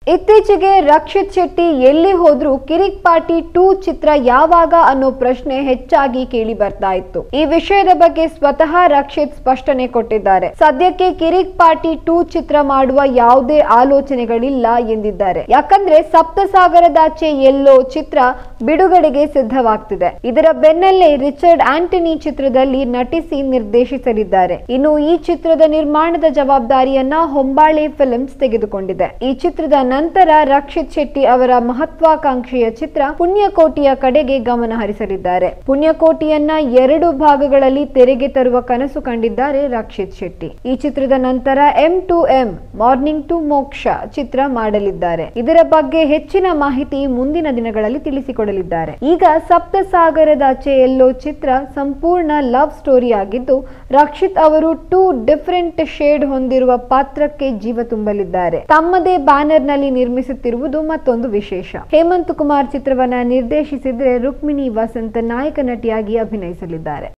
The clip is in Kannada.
ಇತ್ತೀಚೆಗೆ ರಕ್ಷಿತ್ ಶೆಟ್ಟಿ ಎಲ್ಲಿ ಹೋದ್ರೂ ಕಿರಿಕ್ ಪಾರ್ಟಿ ಟೂ ಚಿತ್ರ ಯಾವಾಗ ಅನ್ನೋ ಪ್ರಶ್ನೆ ಹೆಚ್ಚಾಗಿ ಕೇಳಿ ಬರ್ತಾ ಇತ್ತು ಈ ವಿಷಯದ ಬಗ್ಗೆ ಸ್ವತಃ ರಕ್ಷಿತ್ ಸ್ಪಷ್ಟನೆ ಕೊಟ್ಟಿದ್ದಾರೆ ಸದ್ಯಕ್ಕೆ ಕಿರಿಕ್ ಪಾರ್ಟಿ ಟೂ ಚಿತ್ರ ಮಾಡುವ ಯಾವುದೇ ಆಲೋಚನೆಗಳಿಲ್ಲ ಎಂದಿದ್ದಾರೆ ಯಾಕಂದ್ರೆ ಸಪ್ತಸಾಗರದಾಚೆ ಎಲ್ಲೋ ಚಿತ್ರ ಬಿಡುಗಡೆಗೆ ಸಿದ್ಧವಾಗ್ತಿದೆ ಇದರ ಬೆನ್ನಲ್ಲೇ ರಿಚರ್ಡ್ ಆಂಟನಿ ಚಿತ್ರದಲ್ಲಿ ನಟಿಸಿ ನಿರ್ದೇಶಿಸಲಿದ್ದಾರೆ ಇನ್ನು ಈ ಚಿತ್ರದ ನಿರ್ಮಾಣದ ಜವಾಬ್ದಾರಿಯನ್ನ ಹೊಂಬಾಳೆ ಫಿಲ್ಮ್ಸ್ ತೆಗೆದುಕೊಂಡಿದೆ ಈ ಚಿತ್ರದ ನಂತರ ರಕ್ಷಿತ್ ಶೆಟ್ಟಿ ಅವರ ಮಹತ್ವಾಕಾಂಕ್ಷೆಯ ಚಿತ್ರ ಪುಣ್ಯಕೋಟಿಯ ಕಡೆಗೆ ಗಮನ ಹರಿಸಲಿದ್ದಾರೆ ಪುಣ್ಯಕೋಟಿಯನ್ನ ಎರಡು ಭಾಗಗಳಲ್ಲಿ ತೆರೆಗೆ ತರುವ ಕನಸು ಕಂಡಿದ್ದಾರೆ ರಕ್ಷಿತ್ ಶೆಟ್ಟಿ ಈ ಚಿತ್ರದ ನಂತರ M to M morning to Moksha ಚಿತ್ರ ಮಾಡಲಿದ್ದಾರೆ ಇದರ ಬಗ್ಗೆ ಹೆಚ್ಚಿನ ಮಾಹಿತಿ ಮುಂದಿನ ದಿನಗಳಲ್ಲಿ ತಿಳಿಸಿಕೊಡಲಿದ್ದಾರೆ ಈಗ ಸಪ್ತಸಾಗರದಾಚೆ ಎಲ್ಲೋ ಚಿತ್ರ ಸಂಪೂರ್ಣ ಲವ್ ಸ್ಟೋರಿ ಆಗಿದ್ದು ರಕ್ಷಿತ್ ಅವರು ಟೂ ಡಿಫರೆಂಟ್ ಶೇಡ್ ಹೊಂದಿರುವ ಪಾತ್ರಕ್ಕೆ ಜೀವ ತುಂಬಲಿದ್ದಾರೆ ತಮ್ಮದೇ ಬ್ಯಾನರ್ ನಲ್ಲಿ ನಿರ್ಮಿಸುತ್ತಿರುವುದು ಮತ್ತೊಂದು ವಿಶೇಷ ಹೇಮಂತ್ ಕುಮಾರ್ ಚಿತ್ರವನ್ನ ನಿರ್ದೇಶಿಸಿದ್ರೆ ರುಕ್ಮಿಣಿ ವಸಂತ್ ನಾಯಕ ನಟಿಯಾಗಿ ಅಭಿನಯಿಸಲಿದ್ದಾರೆ